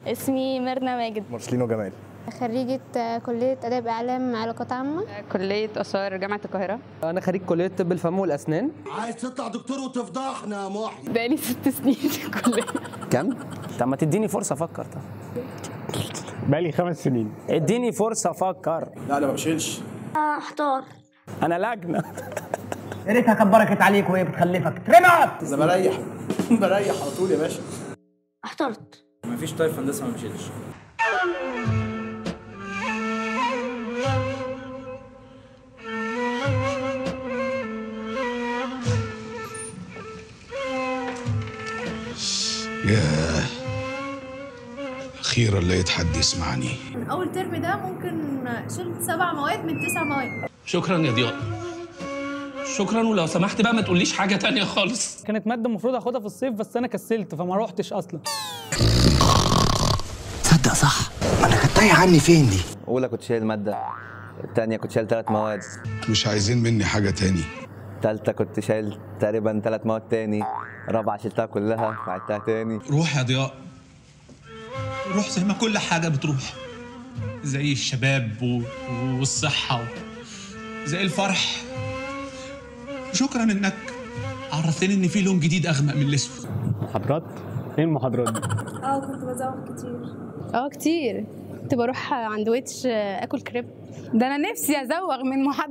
اسمي ميرنا ماجد مرسلينو جمال خريجة كلية آداب إعلام علاقات عامة كلية آثار جامعة القاهرة أنا خريج كلية طب الفم والأسنان عايز تطلع دكتور وتفضحنا يا محي بقالي ست سنين في الكلية كم؟ طب ما تديني فرصه افكر طب بقالي خمس سنين اديني فرصه افكر لا انا ما بشيلش احتار انا لجنه يا ريتها كبركت عليك وهي بتخلفك ترمت انا بريح بريح على طول يا باشا احترت مفيش طيب في هندسه ما بشيلش ياه أخيرا لقيت حد يسمعني من اول ترم ده ممكن شلت سبع مواد من تسع مواد شكرا يا ضياء شكرا ولو سمحت بقى ما تقوليش حاجه تانية خالص كانت ماده المفروض اخدها في الصيف بس انا كسلت فما روحتش اصلا تصدق صح انا كانت تايه عني فين دي أولى كنت شايل مادة التانية كنت شايل ثلاث مواد مش عايزين مني حاجة تاني تالتة كنت شايل تقريبا ثلاث مواد تاني رابعة شلتها كلها وعدتها تاني روح يا ضياء روح زي ما كل حاجه بتروح زي الشباب و... والصحه و... زي الفرح شكرا انك عرفتني ان في لون جديد اغمق من الاسود محاضرات ايه المحاضرات دي؟ اه كنت بزوق كتير اه كتير كنت بروح عند ويتش اكل كريب ده أنا نفسي أزوغ من محاضرة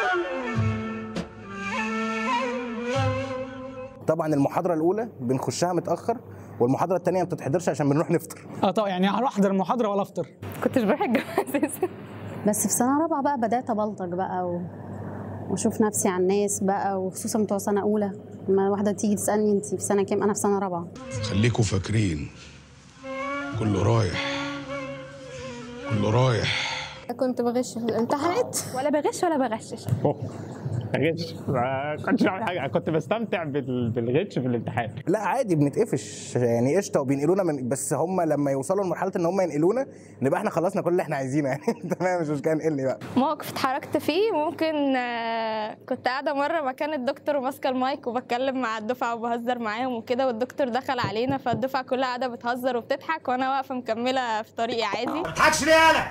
طبعا المحاضره الاولى بنخشها متاخر والمحاضره الثانيه ما بتتحضرش عشان بنروح نفطر اه طبعا يعني هروح احضر المحاضره ولا افطر كنتش بروح الجامعة أساسا بس في سنة رابعة بقى بدأت أبلطج بقى و... وأشوف نفسي على الناس بقى وخصوصا بتوع سنة أولى لما واحدة تيجي تسألني أنت في سنة كام أنا في سنة رابعة خليكوا فاكرين كله رايح كله رايح كنت بغش في الامتحانات ولا بغش ولا بغشش غش ما كنتش بعمل حاجه كنت بستمتع بال- بالغش في الامتحان لا عادي بنتقفش يعني قشطه وبينقلونا من بس هم لما يوصلوا لمرحله ان هم ينقلونا نبقى احنا خلصنا كل اللي احنا عايزينه يعني تمام مش مشكله نقلني بقى موقف اتحركت فيه ممكن آه، كنت قاعده مره مكان الدكتور وماسكه المايك وبتكلم مع الدفعه وبهزر معاهم وكده والدكتور دخل علينا فالدفعه كلها قاعده بتهزر وبتضحك وانا واقفه مكمله في طريقي عادي ما تضحكش ليه يالا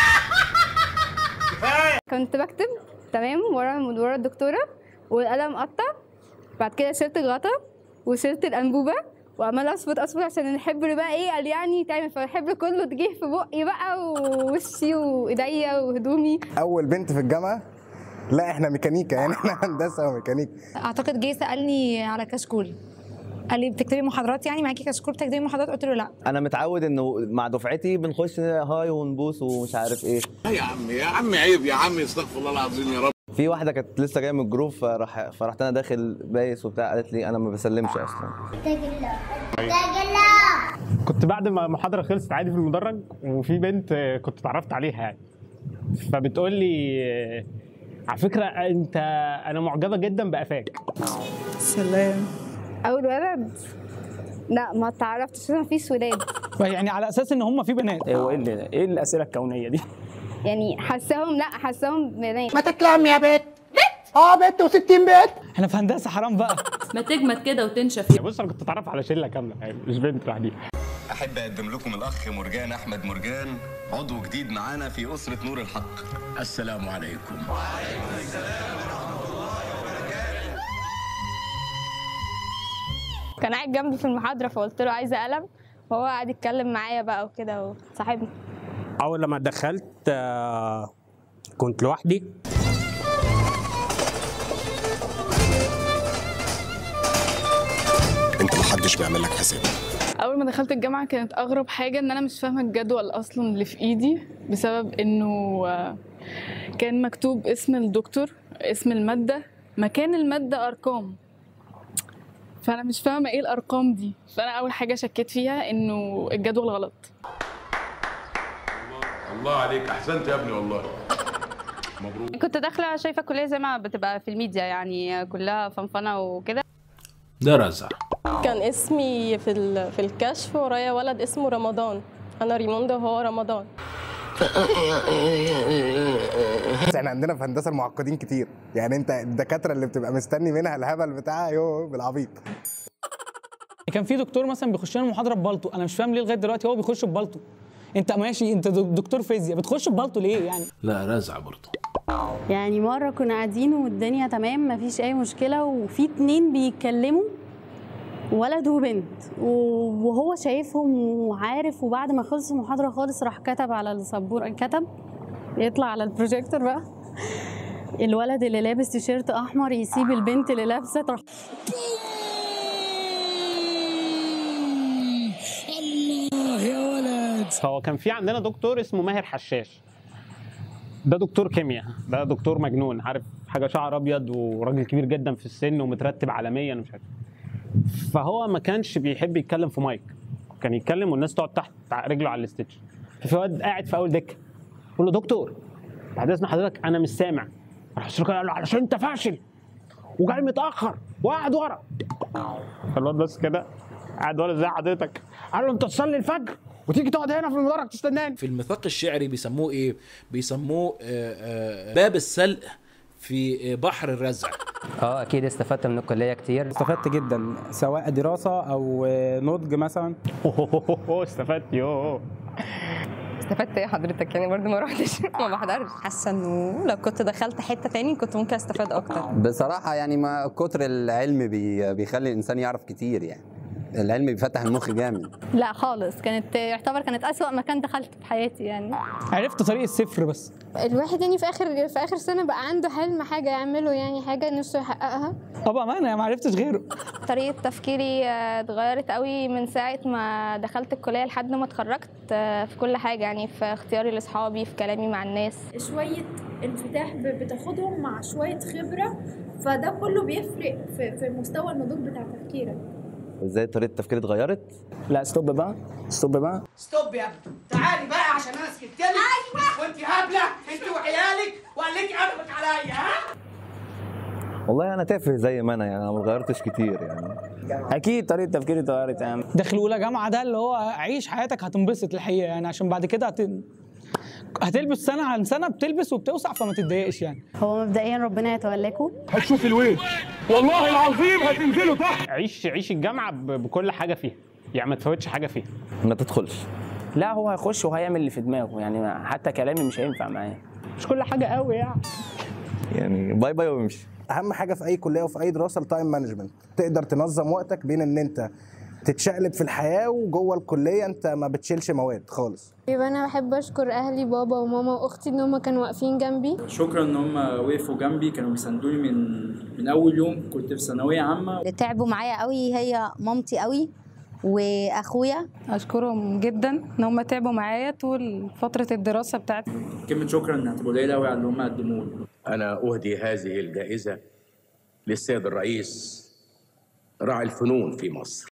كنت بكتب تمام ورا ورا الدكتورة والقلم قطع بعد كده شلت الغطا وشلت الأنبوبة وعمال اصفط اصفط عشان الحبر بقى ايه قال يعني تعمل فالحبر كله جه في بقي بقى ووشي وايديا وهدومي اول بنت في الجامعه لا احنا ميكانيكا يعني احنا هندسه وميكانيكا اعتقد جه سالني على كشكول قال لي بتكتبي محاضرات يعني معاكي كشكول بتكتبي محاضرات قلت له لا أنا متعود إنه مع دفعتي بنخش هاي ونبوس ومش عارف إيه يا عم يا عم عيب يا عم استغفر الله العظيم يا رب في واحدة كانت لسه جاية من الجروب فراح فرحت أنا داخل بايس وبتاع قالت لي أنا ما بسلمش أصلا كنت بعد ما المحاضره خلصت عادي في المدرج وفي بنت آه، كنت اتعرفت عليها يعني فبتقول لي آه، على فكره انت انا معجبه جدا بقفاك سلام اول ولد لا ما تعرفتش عشان مفيش ولاد يعني على اساس ان هم في بنات هو ايه اللي ايه الاسئله الكونيه دي يعني حاساهم لا حاساهم بنات ما تتلم يا بت اه بت و60 بت احنا في هندسه حرام بقى ما تجمد كده وتنشف يا بص انا كنت اتعرف على شله كامله يعني مش بنت لوحديها احب اقدم لكم الاخ مرجان احمد مرجان عضو جديد معانا في اسره نور الحق السلام عليكم كان قاعد جنبي في المحاضره فقلت له عايزه قلم وهو قاعد يتكلم معايا بقى وكده وصاحبني اول لما دخلت آه، كنت لوحدي انت محدش بيعمل لك حساب اول ما دخلت الجامعه كانت اغرب حاجه ان انا مش فاهمه الجدول اصلا اللي في ايدي بسبب انه آه، كان مكتوب اسم الدكتور اسم الماده مكان الماده ارقام فانا مش فاهمه ايه الارقام دي فانا اول حاجه شكيت فيها انه الجدول غلط الله عليك احسنت يا ابني والله مبروك كنت داخله شايفه كليه زي ما بتبقى في الميديا يعني كلها فنفنه وكده ده رزع كان اسمي في ال- في الكشف ورايا ولد اسمه رمضان انا ريموندو وهو رمضان بس احنا عندنا في هندسه المعقدين كتير يعني انت الدكاتره اللي بتبقى مستني منها الهبل بتاعها يو بالعبيط كان في دكتور مثلا بيخش لنا المحاضره ببلطو انا مش فاهم ليه لغايه دلوقتي هو بيخش ببلطو انت ماشي انت دك- دكتور فيزياء بتخش ببلطو ليه يعني لا رازعه برضه يعني مرة كنا قاعدين والدنيا تمام مفيش أي مشكلة وفي اتنين بيتكلموا ولد وبنت و- وهو شايفهم وعارف وبعد ما خلص المحاضرة خالص راح كتب على السبورة كتب يطلع على البروجيكتور بقى الولد اللي لابس تيشيرت أحمر يسيب البنت اللي لابسة تروح الله يا ولد هو كان في عندنا دكتور اسمه ماهر حشاش ده دكتور كيمياء ده دكتور مجنون عارف حاجه شعر ابيض وراجل كبير جدا في السن ومترتب عالميا ومش عارف فهو ما كانش بيحب يتكلم في مايك كان يتكلم والناس تقعد تحت رجله على الاستيتش ففي واد قاعد في اول دكه يقول له دكتور بعد اذن حضرتك انا مش سامع راح الشركه قال له علشان انت فاشل وجاي متاخر وقاعد ورا فالواد بس كده قاعد ورا زي حضرتك قال له انت تصلي الفجر وتيجي تقعد هنا في المدرج تستناني في الميثاق الشعري بيسموه ايه بيسموه آه، آه، باب السلق في آه، بحر الرزع اه اكيد استفدت من الكليه كتير استفدت جدا سواء دراسه او نضج مثلا اوه استفدت يوه استفدت ايه حضرتك يعني برضه ما رحتش ما بحضرش حاسه انه لو كنت دخلت حته تاني كنت ممكن استفاد اكتر بصراحة يعني ما كتر العلم بي بيخلي الإنسان يعرف كتير يعني العلم بيفتح المخ جامد لا خالص كانت يعتبر كانت أسوأ مكان دخلت في حياتي يعني عرفت طريق الصفر بس الواحد يعني في اخر في اخر سنه بقى عنده حلم حاجه يعمله يعني حاجه نفسه يحققها اه بامانه ما عرفتش غيره طريقة تفكيري آه، اتغيرت قوي من ساعة ما دخلت الكلية لحد ما اتخرجت آه، في كل حاجة يعني في اختياري لأصحابي في كلامي مع الناس شوية انفتاح ب- بتاخدهم مع شوية خبرة فده كله بيفرق في, في مستوى النضوج بتاع تفكيرك ازاي طريقه التفكير اتغيرت لا ستوب بقى ستوب بقى ستوب يا ابني تعالي بقى عشان انا سكت لك ايوه وانت هبله انت وعيالك وقلتي ادبك عليا ها والله انا تافه زي ما انا يعني انا ما اتغيرتش كتير يعني اكيد طريقه تفكيري اتغيرت يعني داخل اولى جامعه ده اللي هو عيش حياتك هتنبسط الحقيقه يعني عشان بعد كده هت... هتلبس سنه عن سنه بتلبس وبتوسع فما تتضايقش يعني هو مبدئيا ربنا يتولاكم هتشوف الويل والله العظيم هتنزلوا تحت عيش عيش الجامعه ب- بكل حاجه فيها يعني ما تفوتش حاجه فيها ما تدخلش لا هو هيخش وهيعمل اللي في دماغه يعني حتى كلامي مش هينفع معاه مش كل حاجه قوي يعني يعني باي باي وامشي اهم حاجه في اي كليه وفي اي دراسه التايم مانجمنت تقدر تنظم وقتك بين ان انت تتشقلب في الحياه وجوه الكليه انت ما بتشيلش مواد خالص يبقى انا بحب اشكر اهلي بابا وماما واختي ان هم كانوا واقفين جنبي شكرا ان هم وقفوا جنبي كانوا بيساندوني من من اول يوم كنت في ثانويه عامه اللي تعبوا معايا قوي هي مامتي قوي واخويا اشكرهم جدا ان هم تعبوا معايا طول فتره الدراسه بتاعتي كلمه شكرا هتبقى قليله قوي على اللي هم قدموه لي أنا أهدي هذه الجائزة للسيد الرئيس راعي الفنون في مصر